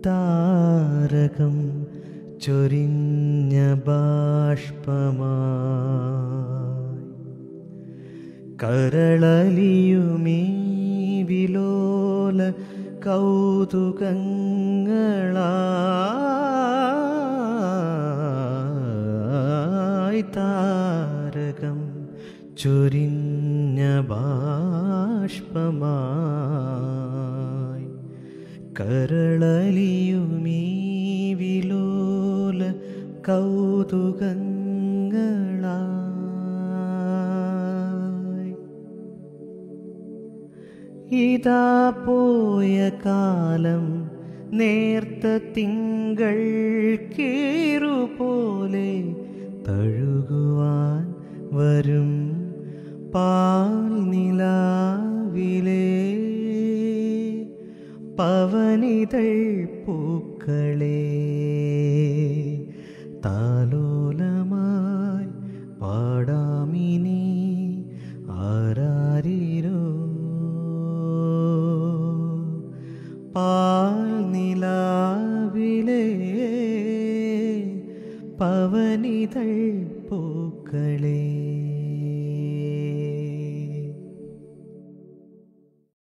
താരകം ചൊരിഞ്ഞ ബാഷ്പമായി കരളലിയുമീ വിലോല കൗതുകങ്ങളായി താരകം ചൊരിഞ്ഞ ബാഷ്പമായി കരളലിയുമീ വിലോല കൗതുകങ്ങളായി ഇതാ പോയ കാലം നേർത്ത തിങ്കൾ കേറുപോലെ തഴുകുവാൻ വരും പാൽ നിലാവിലെ പവനിതൾ പൂക്കളെ താലോലമായി പാടാമിനി ആരാരിരോ പാൽ നിലാവിലെ പവനിതൾ പൂക്കളേ